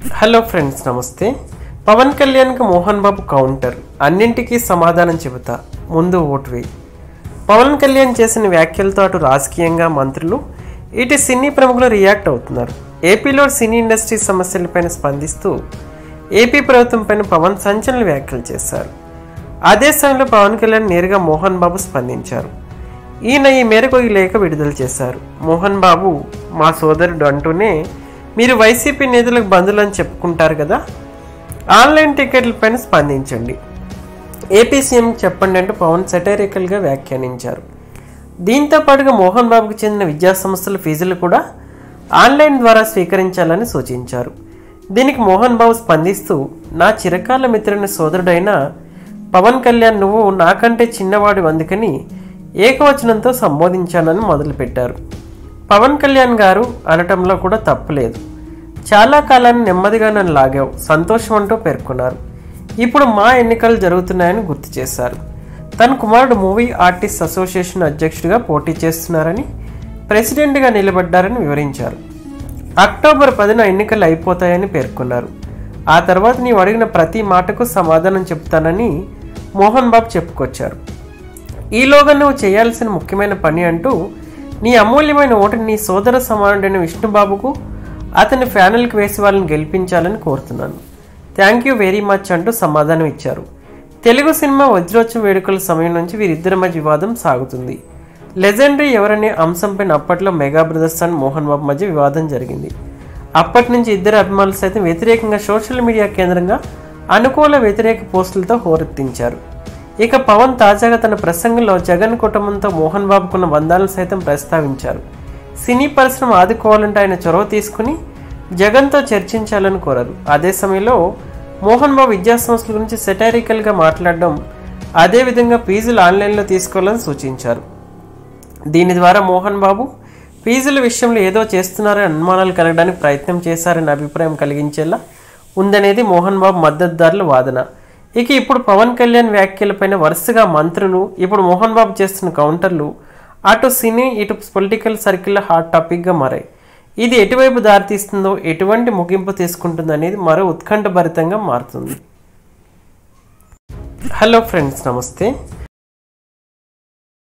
hello friends నమస్తే పవన్ కళ్యాణ్కి మోహన్ బాబు counter అన్నింటికీ సమాధానం చెబుతా ముందు ఓటు వేయి పవన్ కళ్యాణ్ చేసిన వ్యాఖ్యలతో అటు రాజకీయంగా మంత్రులు ఇటు సినీ ప్రముఖులు రియాక్ట్ అవుతున్నారు ఏపీలో సినీ ఇండస్ట్రీ సమస్యలపైన స్పందిస్తూ ఏపీ ప్రభుత్వం పైన పవన్ సంచలన వ్యాఖ్యలు చేశారు అదే సమయంలో పవన్ కళ్యాణ్ నేరుగా మోహన్ బాబు స్పందించారు ఈయన ఈ మేరకు ఈ లేఖ విడుదల చేశారు మోహన్ బాబు మా సోదరుడు అంటూనే మీరు వైసీపీ నేతలకు బంధువులని చెప్పుకుంటారు కదా ఆన్లైన్ టికెట్లపైన స్పందించండి ఏపీ సీఎం చెప్పండి అంటూ పవన్ సెటైరికల్గా వ్యాఖ్యానించారు దీంతో పాటుగా మోహన్ బాబుకు చెందిన విద్యా సంస్థల ఫీజులు కూడా ఆన్లైన్ ద్వారా స్వీకరించాలని సూచించారు దీనికి మోహన్ బాబు స్పందిస్తూ నా చిరకాల మిత్రుని సోదరుడైన పవన్ కళ్యాణ్ నువ్వు నాకంటే చిన్నవాడు అందుకని ఏకవచనంతో సంబోధించానని మొదలుపెట్టారు పవన్ కళ్యాణ్ గారు అనటంలో కూడా తప్పులేదు చాలా కాలాన్ని నెమ్మదిగా నన్ను లాగావు సంతోషం అంటూ పేర్కొన్నారు ఇప్పుడు మా ఎన్నికలు జరుగుతున్నాయని గుర్తు చేశారు తన కుమారుడు మూవీ ఆర్టిస్ట్ అసోసియేషన్ అధ్యక్షుడిగా పోటీ చేస్తున్నారని ప్రెసిడెంట్గా నిలబడ్డారని వివరించారు అక్టోబర్ పదిన ఎన్నికలు అయిపోతాయని పేర్కొన్నారు ఆ తర్వాత నీవు అడిగిన ప్రతి మాటకు సమాధానం చెప్తానని మోహన్ బాబు చెప్పుకొచ్చారు ఈలోగా నువ్వు చేయాల్సిన ముఖ్యమైన పని అంటూ నీ అమూల్యమైన ఓటుని నీ సోదర సమానుడైన విష్ణుబాబుకు అతని ఫ్యానల్కి వేసి వాళ్ళని గెలిపించాలని కోరుతున్నాను థ్యాంక్ యూ వెరీ మచ్ అంటూ సమాధానం ఇచ్చారు తెలుగు సినిమా వజ్రోత్సవ వేడుకల సమయం నుంచి వీరిద్దరి మధ్య వివాదం సాగుతుంది లెజెండరీ ఎవరనే అంశంపైన అప్పట్లో mega brothers and Mohan Babu మధ్య వివాదం జరిగింది అప్పటి నుంచి ఇద్దరు అభిమానులు సైతం వ్యతిరేకంగా సోషల్ మీడియా కేంద్రంగా అనుకూల వ్యతిరేక పోస్టులతో హోరెత్తించారు ఇక పవన్ తాజాగా తన ప్రసంగంలో జగన్ కుటుంబంతో మోహన్ బాబుకున్న బంధాలను సైతం ప్రస్తావించారు సినీ పరిశ్రమ ఆదుకోవాలంటే ఆయన చొరవ తీసుకుని జగన్తో చర్చించాలని కోరారు అదే సమయంలో మోహన్ బాబు విద్యా సంస్థల గురించి సెటారికల్గా మాట్లాడడం అదేవిధంగా ఫీజులు ఆన్లైన్లో తీసుకోవాలని సూచించారు దీని ద్వారా మోహన్ బాబు ఫీజుల విషయంలో ఏదో చేస్తున్నారని అనుమానాలు కలగడానికి ప్రయత్నం చేశారని అభిప్రాయం కలిగించేలా ఉందనేది మోహన్ బాబు మద్దతుదారుల వాదన ఇక ఇప్పుడు పవన్ కళ్యాణ్ వ్యాఖ్యలపైన వరుసగా మంత్రులు ఇప్పుడు మోహన్ బాబు చేస్తున్న కౌంటర్లు అటు సినీ ఇటు పొలిటికల్ సర్కిల్లో హాట్ టాపిక్గా మారాయి ఇది ఎటువైపు దారితీస్తుందో ఎటువంటి ముగింపు తీసుకుంటుందో అనేది మరో ఉత్కంఠభరితంగా మారుతుంది హలో ఫ్రెండ్స్ నమస్తే